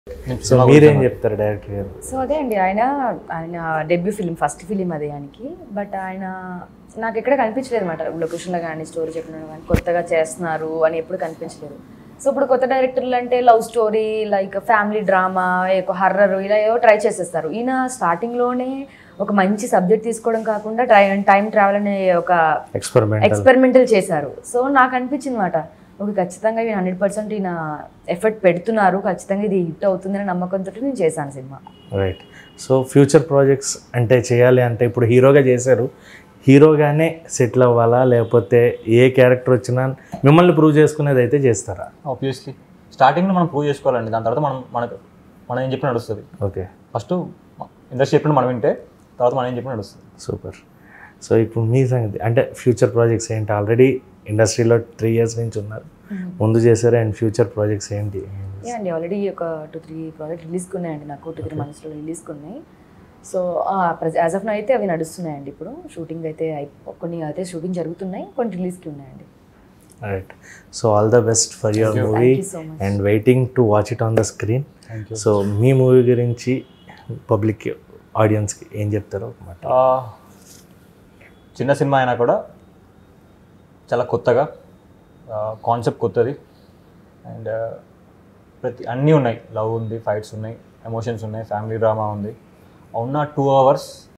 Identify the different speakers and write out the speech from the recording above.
Speaker 1: So మీరేం చెప్తారు director గారు
Speaker 2: సో అదే అండి ఆయన ఆయన డెబ్యూ ఫిలిం ఫస్ట్ ఫిలిం అదే ఆయనకి బట్ ఆయన నాకు ఎక్కడ కనిపించలేదు అనమాట లొకేషన్లో కానీ స్టోరీ చెప్పిన కానీ కొత్తగా చేస్తున్నారు అని ఎప్పుడు కనిపించలేదు సో ఇప్పుడు కొత్త డైరెక్టర్లు అంటే love story like family drama horror ఇలా ఏవో ట్రై చేసేస్తారు ఈయన స్టార్టింగ్లోనే ఒక మంచి సబ్జెక్ట్ తీసుకోవడం కాకుండా ట్రై టైం ట్రావెల్ అనే ఒక
Speaker 1: ఎక్స్పెరిమెంట్
Speaker 2: ఎక్స్పెరిమెంటల్ చేశారు సో నాకు అనిపించింది అనమాట ఓకే ఖచ్చితంగా ఈయన హండ్రెడ్ పర్సెంట్ ఈయన ఎఫర్ట్ పెడుతున్నారు ఖచ్చితంగా ఇది హిట్ అవుతుందని నమ్మకంతో నేను చేశాను cinema
Speaker 1: right so future projects అంటే చేయాలి అంటే ఇప్పుడు హీరోగా చేశారు హీరోగానే సెటిల్ అవ్వాలా లేకపోతే ఏ క్యారెక్టర్ వచ్చినా మిమ్మల్ని ప్రూవ్ చేసుకునేది అయితే చేస్తారా
Speaker 3: ఆబ్వియస్లీ స్టార్టింగ్లో మనం ప్రూవ్ చేసుకోవాలండి దాని తర్వాత మనం మనకు మనం ఏం చెప్పిన నడుస్తుంది
Speaker 1: ఓకే
Speaker 3: ఫస్ట్ ఇండస్ట్రీ చెప్పిన మనం వింటే తర్వాత మనం ఏం చెప్పిన నడుస్తుంది
Speaker 1: సూపర్ సో ఇప్పుడు మీ సంగతి అంటే ఫ్యూచర్ ప్రాజెక్ట్స్ ఏంటి ఆల్రెడీ ఇండస్ట్రీలో త్రీ ఇయర్స్ నుంచి ఉన్నారు ముందు చేశారు అండ్ ఫ్యూచర్ ప్రాజెక్ట్స్ ఏంటి
Speaker 2: యా అండి ఆల్రెడీ ఒక టూ త్రీ ప్రాజెక్ట్ రిలీజ్కి ఉన్నాయండి నాకు టూ త్రీ మంత్స్లో రిలీజ్కి ఉన్నాయి సో యాజ్ ఆఫ్ నో అయితే అవి నడుస్తున్నాయండి ఇప్పుడు షూటింగ్ అయితే అయిపో కొన్ని అయితే షూటింగ్ జరుగుతున్నాయి కొన్ని రిలీజ్కి ఉన్నాయండి
Speaker 1: right so all the best for your movie
Speaker 2: Thank you so much.
Speaker 1: And waiting to watch it on the screen so మీ మూవీ గురించి పబ్లిక్ ఆడియన్స్కి ఏం చెప్తారో ఒక మాట
Speaker 3: ఆ, చిన్న సినిమా అయినా కూడా చాలా కొత్తగా కాన్సెప్ట్ కొత్తది అండ్ ప్రతి అన్నీ ఉన్నాయి లవ్ ఉంది ఫైట్స్ ఉన్నాయి ఎమోషన్స్ ఉన్నాయి ఫ్యామిలీ డ్రామా ఉంది ఉన్న టూ అవర్స్